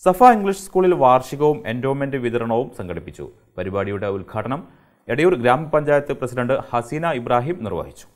സഫ English സ്കൂളിൽ വാർഷികവും endowment വിതരണവും സംഘടിപ്പിച്ചു പരിപാടിയുടെ ഉദ്ഘാടനം എടയൂർ ഗ്രാമപഞ്ചായത്ത് പ്രസിഡന്റ് ഹസീന ഇബ്രാഹിം നിർവഹിച്ചു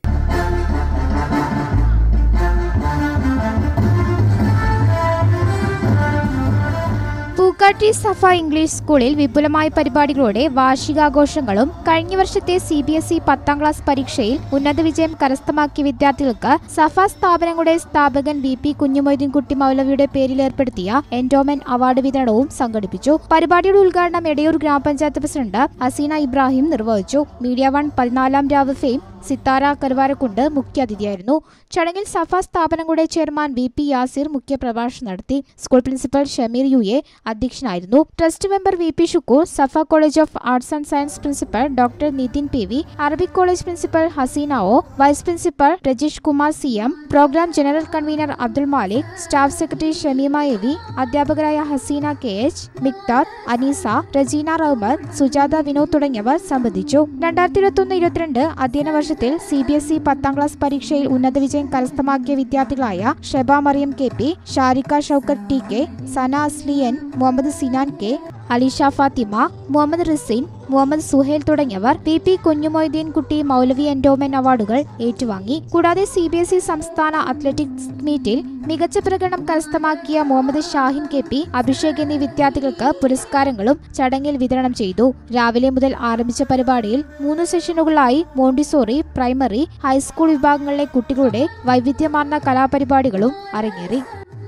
പൂക്കാട്ടി സഫ ഇംഗ്ലീഷ് സ്കൂളിൽ വിപുലമായ പരിപാടികളോടെ വാർഷികാഘോഷങ്ങളും കഴിഞ്ഞ വർഷത്തെ സി ബി എസ് ഇ പത്താം ക്ലാസ് പരീക്ഷയിൽ ഉന്നത വിജയം കരസ്ഥമാക്കിയ വിദ്യാർത്ഥികൾക്ക് സഫ സ്ഥാപനങ്ങളുടെ സ്ഥാപകൻ വി പി കുഞ്ഞുമൊയ്തീൻകുട്ടി മൗലവിയുടെ പേരിൽ ഏർപ്പെടുത്തിയ എൻഡോമെന്റ് അവാർഡ് വിതരണവും സംഘടിപ്പിച്ചു പരിപാടിയുടെ ഉദ്ഘാടനം എടയൂർ ഗ്രാമപഞ്ചായത്ത് പ്രസിഡന്റ് ഹസീന ഇബ്രാഹിം നിർവഹിച്ചു മീഡിയ വൺ പതിനാലാം രാവ് ഫെയിം സിത്താര കരുവാരക്കുണ്ട് മുഖ്യാതിഥിയായിരുന്നു ചടങ്ങിൽ സഫ സ്ഥാപനങ്ങളുടെ ചെയർമാൻ വി പി യാസിർ മുഖ്യപ്രഭാഷണം നടത്തി school principal Shameer U A അധ്യക്ഷനായിരുന്നു trust member V P Shukoor Safa college of arts and science principal doctor Nithin P V Arabic college principal Haseena O vice principal Rajeesh Kumar C M programme general convener Abdul Malik staff secretary Shameema A V അധ്യാപകരായ Haseena K H Miqdad Aneesa Rejeena Rahmath Sujatha Vinod തുടങ്ങിയവർ സംബന്ധിച്ചു രണ്ടായിരത്തി ഇരുപത്തൊന്ന് ഇരുപത്തിരണ്ട് അധ്യയന വർഷത്തിൽ C B S E പത്താം class പരീക്ഷയിൽ ഉന്നത വിജയം കരസ്ഥമാക്കിയ വിദ്യാർത്ഥികളായ Sheba Mariyam K P Sharika Shoukath T K Sana Aslian Muhammed Sinan K Alisha Fathima Muhammed Rizin Muhammed Suhail തുടങ്ങിയവർ പി പി കുഞ്ഞുമൊയ്തീൻ കുട്ടി മൗലവി എൻഡോമെൻ അവാർഡുകൾ ഏറ്റുവാങ്ങി കൂടാതെ സി ബി എസ് ഇ സംസ്ഥാന അത്ലറ്റിക്സ് മീറ്റിൽ മികച്ച പ്രകടനം കരസ്ഥമാക്കിയ മുഹമ്മദ് ഷാഹിൻ കെ പി അഭിഷേക് എന്നീ വിദ്യാർത്ഥികൾക്ക് പുരസ്കാരങ്ങളും ചടങ്ങിൽ വിതരണം ചെയ്തു രാവിലെ മുതൽ ആരംഭിച്ച പരിപാടിയിൽ മൂന്ന് സെഷനുകളായി മോണ്ടിസോറി പ്രൈമറി ഹൈസ്കൂൾ വിഭാഗങ്ങളിലെ കുട്ടികളുടെ വൈവിധ്യമാർന്ന കലാപരിപാടികളും അരങ്ങേറി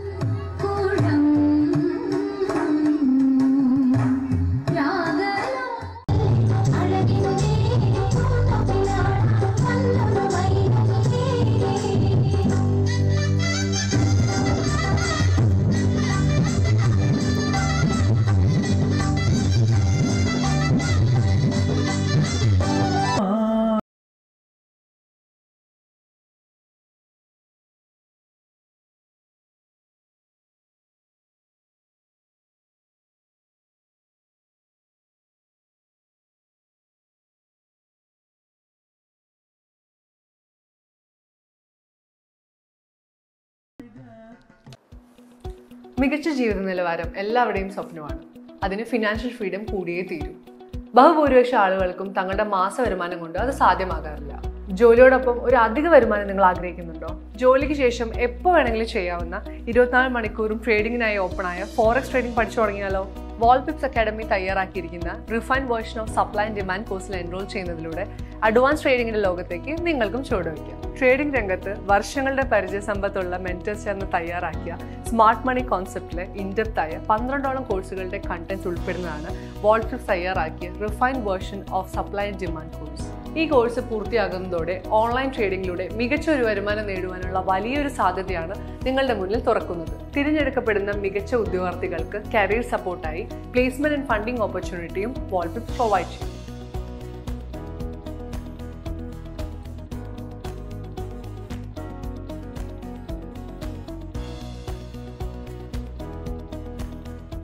മികച്ച ജീവിത നിലവാരം എല്ലാവരുടെയും സ്വപ്നമാണ് അതിന് ഫിനാൻഷ്യൽ ഫ്രീഡം കൂടിയേ തീരൂ ബഹുഭൂരിപക്ഷം ആളുകൾക്കും തങ്ങളുടെ മാസ വരുമാനം കൊണ്ട് അത് സാധ്യമാകാറില്ല ജോലിയോടൊപ്പം ഒരു അധിക വരുമാനം നിങ്ങൾ ആഗ്രഹിക്കുന്നുണ്ടോ ജോലിക്ക് ശേഷം എപ്പോൾ വേണമെങ്കിലും ചെയ്യാവുന്ന ഇരുപത്തിനാല് മണിക്കൂറും ട്രേഡിങ്ങിനായി ഓപ്പണായ ഫോറക്സ് ട്രേഡിംഗ് പഠിച്ചു തുടങ്ങിയാലോ വാൾപിപ്സ് അക്കാഡമി തയ്യാറാക്കിയിരിക്കുന്ന refine version of supply and demand കോഴ്സിൽ എൻറോൾ ചെയ്യുന്നതിലൂടെ അഡ്വാൻസ് ട്രേഡിംഗിന്റെ ലോകത്തേക്ക് നിങ്ങൾക്കും ചുവടുവയ്ക്കാം ട്രേഡിംഗ് രംഗത്ത് വർഷങ്ങളുടെ പരിചയ സമ്പത്തുള്ള മെന്റേഴ്സ് ചേർന്ന് തയ്യാറാക്കിയ സ്മാർട്ട് മണി കോൺസെപ്റ്റിലെ ഇൻഡെപ്ത് ആയ പന്ത്രണ്ടോളം കോഴ്സുകളുടെ കണ്ടന്റ് ഉൾപ്പെടുന്നതാണ് വാൾപിപ്സ് തയ്യാറാക്കിയ refine version of supply and demand course ഈ കോഴ്സ് പൂർത്തിയാകുന്നതോടെ ഓൺലൈൻ ട്രേഡിംഗിലൂടെ മികച്ച ഒരു വരുമാനം നേടുവാനുള്ള വലിയൊരു സാധ്യതയാണ് നിങ്ങളുടെ മുന്നിൽ തുറക്കുന്നത് തിരഞ്ഞെടുക്കപ്പെടുന്ന മികച്ച ഉദ്യോഗാർത്ഥികൾക്ക് കരിയർ സപ്പോർട്ടായി പ്ലേസ്മെന്റ് ആൻഡ് ഫണ്ടിംഗ് ഓപ്പർച്യൂണിറ്റിയും വാൾപിപ്സ് പ്രൊവൈഡ് ചെയ്യും